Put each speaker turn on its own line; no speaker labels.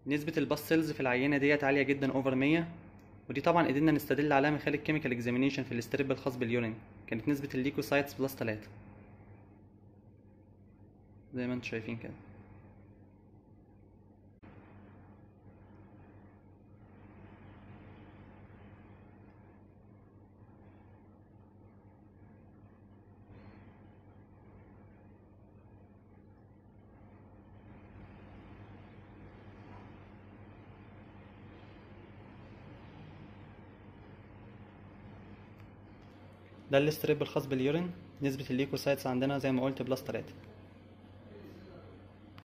نسبة الباس سيلز في العينة ديت عالية جدا اوفر 100 ودي طبعا قدرنا نستدل عليها من خلال الكيميكال اكزامينيشن في الاستريب الخاص باليورين كانت نسبة الليكوسايتس بلس 3 زي ما انتم شايفين كده ده الاستريب الخاص باليورين نسبة الليكوسايتس عندنا زي ما قلت بلس 3